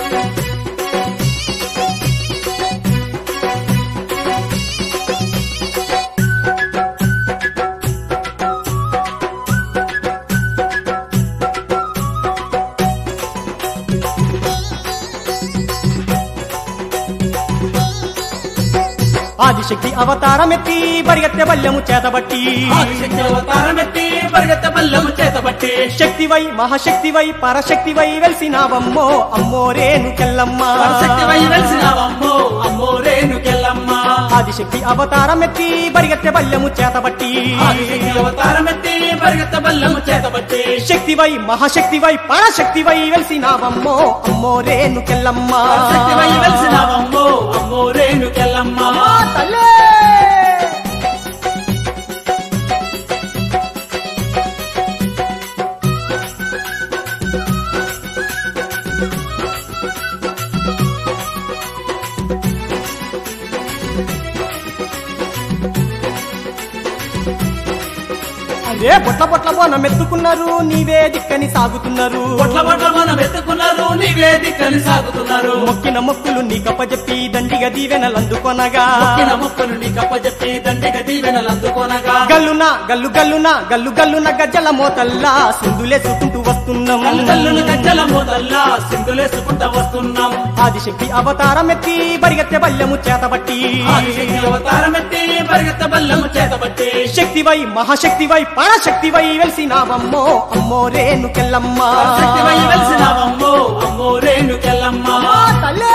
ఆదిశక్తి అవతారమెత్తి బరిగత్తె బల్యము చేతబట్టి ఆదిశక్తి అవతారమెత్తి పరిగెత్త బల్లము చేతబట్టి శక్తివై మహాశక్తివై పరశక్తివై వెలిసినావమ్మో అమ్మోరేను కెల్లమ్మ శక్తివై వెలిసినావమ్మో అమ్మో రేణుకెళ్ళమ్మ ఆదిశక్తి అవతారమెత్తి బరిగత్తె బల్యము చేతబట్టి ఆదిశక్తి అవతారమెత్తి పరిగెత్త బల్లము చేతబట్టి శక్తివై మహాశక్తివై పరశక్తివై వెలిసినావమ్మో అమ్మోరేను కెల్లమ్మ శక్తివై వెలిసినావమ్మో అమ్మో రేణుకెళ్ళమ్మ తల్లే అదే పొట్ల పొట్ల బోనం ఎత్తుకున్నారు నీవే దిక్కని సాగుతున్నారు పొట్ల పొట్ల మనం ఎత్తుకున్నారు నీవే దిక్కని సాగుతున్నారు మొక్కిన మొక్కులు నీ కప్పజెప్పి దండిగా దీవెనలందుకొనగా మొక్కిన మొక్కలు నీ కప్పచెప్పి దండిగా దీవెనలు అందుకోనగా గల్లున గల్లు గల్లున గల్లు గల్లున గజ్జల మోతల్లా సింధులేసుకుంటూ వస్తున్నాం కల్లును గజ్జల మూతల్లా సింధులేసుకుంటా వస్తున్నాం ఆదిశక్తి అవతారమెత్తి బరిగత్తె బల్యము చేతబట్టి ఆదిశక్తి అవతారమెత్తి పరిగెత్త బల్లము చేతబట్టి శక్తివై మహాశక్తివై పరాశక్తివై వెలిసినావమ్మో అమ్మో రేణు కెల్లమ్మ శక్తివై వెలిసినావమ్మో అమ్మో రేణుకెళ్ళమ్మ తల్లే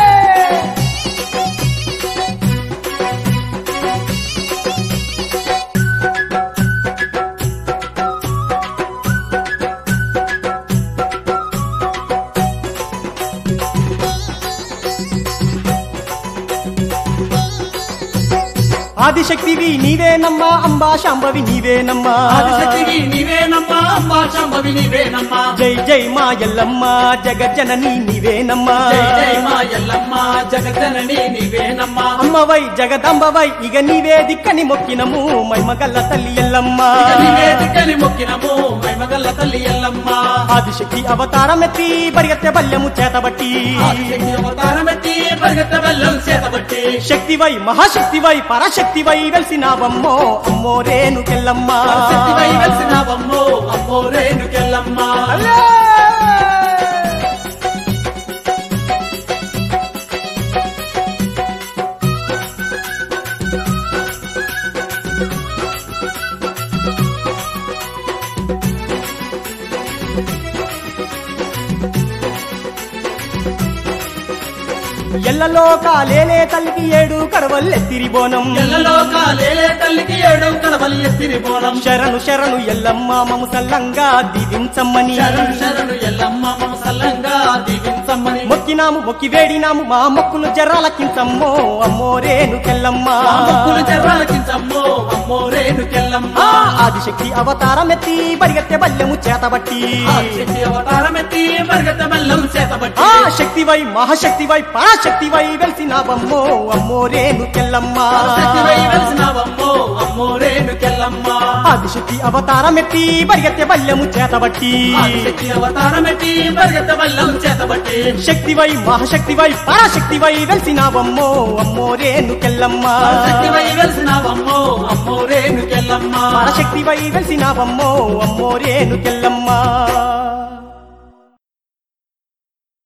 ఆదిశక్తివి నీవేనమ్మా అంబా శాంభవి నీవేనమ్మా ఆదిశక్తివి నీవేనమ్మా అంబా శంభవి నీవేనమ్మా జై జై మా ఎల్లమ్మ జగజ్జనని నీవేనమ్మా జై జై మా ఎల్లమ్మ జగజనని నీవేనమ్మా అమ్మవై జగదంబవై ఇక నీవే దిక్కని మొక్కినము మైమగల్ల తల్లి ఎల్లమ్మ ఇక నీవే దిక్కని మొక్కినము మైమగల్ల తల్లి ఎల్లమ్మ ఆదిశక్తి అవతారమెత్తి పరిగెత్తె బల్యము చేతబట్టి ఆదిశక్తి అవతారమెత్తి పరిగెత్త బల్లం చేతబట్టి శక్తివై మహాశక్తివై పరాశక్తివై వెలిసినావమ్మో అమ్మో రేణు కెల్లమ్మ శక్తివై వెలిసినావమ్మో అమ్మో రేణుకెళ్ళమ్మ ఎల్లలో కాలేలే తల్లికి ఏడు కడవల్లెత్తిరి బోనం ఎల్లలోకాలేలే తల్లికి ఏడు కడవలి ఎత్తిరి పోనం శరణు శరణు ఎల్లమ్మ మము సల్లంగా దీవించమ్మని శరణు శరణు ఎల్లమ్మ మమ సల్లంగా దీవించమ్మని మొక్కినాము మొక్కి వేడినాము మా మొక్కులు జర్రాలకించమ్మో అమ్మో రేణు కెల్లమ్మ మా మొక్కులు జర్రాలకించమ్మో అమ్మో రేణుకెళ్ళమ్మ ఆ ఆదిశక్తి అవతారమెత్తి పరిగెత్తె బల్యము చేతబట్టి ఆదిశక్తి అవతారమెత్తి పరిగెత్త బల్లం చేతబట్టి ఆ శక్తివై మహాశక్తివై పరాశక్తివై వెలిసినావమ్మో అమ్మో రేణు కెల్లమ్మ శక్తివై వెలిసినావమ్మో అమ్మో రేణుకెళ్ళమ్మ ఆదిశక్తి అవతారమెత్తి పరిగెత్తె బల్యము చేతబట్టి ఆదిశక్తి అవతారమెత్తి పరిగెత్త బల్లం చేతబట్టి శక్తివై మహాశక్తివై పరాశక్తివై వెలిసినావమ్మో అమ్మో రేణు కెల్లమ్మ శక్తివై వెలిసినావమ్మో అమ్మో రేణుకెళ్ళమ్మ పరశక్తివై వెలిసినావమ్మో అమ్మో రేణు కెల్లమ్మ